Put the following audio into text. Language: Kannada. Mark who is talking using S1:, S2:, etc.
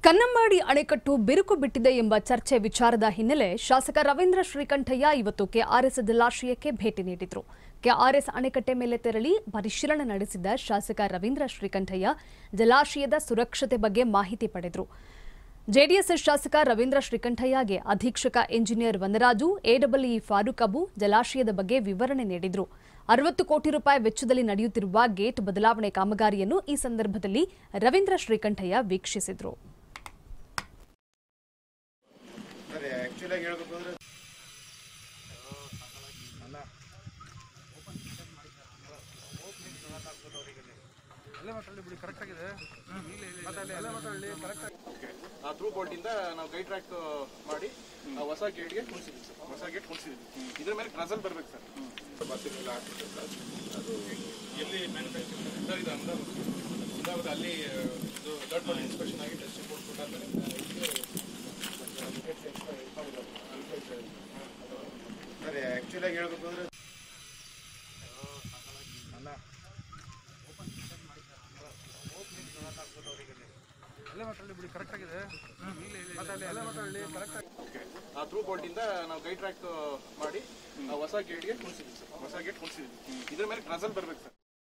S1: ಕನ್ನಂಬಾಡಿ ಅಣೆಕಟ್ಟು ಬಿರುಕು ಬಿಟ್ಟಿದೆ ಎಂಬ ಚರ್ಚೆ ವಿಚಾರದ ಹಿನ್ನೆಲೆ ಶಾಸಕ ರವೀಂದ್ರ ಶ್ರೀಕಂಠಯ್ಯ ಇವತ್ತು ಕೆಆರ್ಎಸ್ ಜಲಾಶಯಕ್ಕೆ ಭೇಟಿ ನೀಡಿದ್ರು ಕೆಆರ್ಎಸ್ ಅಣೆಕಟ್ಟೆ ಮೇಲೆ ತೆರಳಿ ಪರಿಶೀಲನೆ ನಡೆಸಿದ ಶಾಸಕ ರವೀಂದ್ರ ಶ್ರೀಕಂಠಯ್ಯ ಜಲಾಶಯದ ಸುರಕ್ಷತೆ ಬಗ್ಗೆ ಮಾಹಿತಿ ಪಡೆದರು ಜೆಡಿಎಸ್ ಶಾಸಕ ರವೀಂದ್ರ ಶ್ರೀಕಂಠಯ್ಯಗೆ ಅಧೀಕ್ಷಕ ಇಂಜಿನಿಯರ್ ವನರಾಜು ಎಡಬ್ಲ್ಇ ಫಾರೂಕ್ ಅಬು ಜಲಾಶಯದ ಬಗ್ಗೆ ವಿವರಣೆ ನೀಡಿದರು ಅರವತ್ತು ಕೋಟಿ ರೂಪಾಯಿ ವೆಚ್ಚದಲ್ಲಿ ನಡೆಯುತ್ತಿರುವ ಗೇಟ್ ಬದಲಾವಣೆ ಕಾಮಗಾರಿಯನ್ನು ಈ ಸಂದರ್ಭದಲ್ಲಿ ರವೀಂದ್ರ ಶ್ರೀಕಂಠಯ್ಯ ವೀಕ್ಷಿಸಿದರು
S2: ಸರಿ ಆ್ಯಕ್ಚುಲಿ ಆಗಿ ಹೇಳ್ಬೇಕು ಅಂದ್ರೆ
S3: ಆ ಥ್ರೂ ಬೋಲ್ಟ್ ಇಂದ ನಾವು ಗೈಡ್ ಟ್ರ್ಯಾಕ್ ಮಾಡಿ ಆ ಹೊಸ ಗೇಟ್ಗೆ ಕುಣಿಸಿದ್ವಿ ಸರ್ ಹೊಸ ಗೇಟ್ ಕುಣಿಸಿದ್ವಿ ಇದ್ರ ಮೇಲೆ ಕ್ರಸಲ್ ಬರ್ಬೇಕು ಸರ್ ಬಸ್ಸಿನೆಲ್ಲ ಹಾಕ್ಬಿಟ್ಟು ಸರ್ ಅದು ಎಲ್ಲಿ ಮ್ಯಾನುಫ್ಯಾಕ್ಚರಿಂಗ್ ಸರ್ ಇದು ಅಹಮದಾಬಾದ್ ಅಹಮದಾಬಾದ್ ಅಲ್ಲಿ ಇದು ಥರ್ಡ್ ಪಾರ್ಟಿ ಇನ್ಸ್ಪೆಕ್ಷನ್ ಆಗಿ ಟೆಸ್ಟ್ ರಿಪೋರ್ಟ್ ಕೊಟ್ಟಾದ್ಮೇಲೆ
S2: ಸರಿ ಆ್ಯಕ್ಚುಲಿ ಆಗಿ ಹೇಳ್ಬೇಕು ಅಂದ್ರೆ
S3: ಆ ಥ್ರೂ ಬೋಲ್ಟ್ ಇಂದ ನಾವು ಗೈಡ್ ಟ್ರ್ಯಾಕ್ ಮಾಡಿ ಆ ಹೊಸ ಗೇಟ್ಗೆ ಕುಣಿಸಿದ್ವಿ ಸರ್ ಹೊಸ ಗೇಟ್ ಕುಣಿಸಿದ್ವಿ ಇದ್ರ ಮೇಲೆ ಕ್ರಸಲ್ ಬರ್ಬೇಕು ಸರ್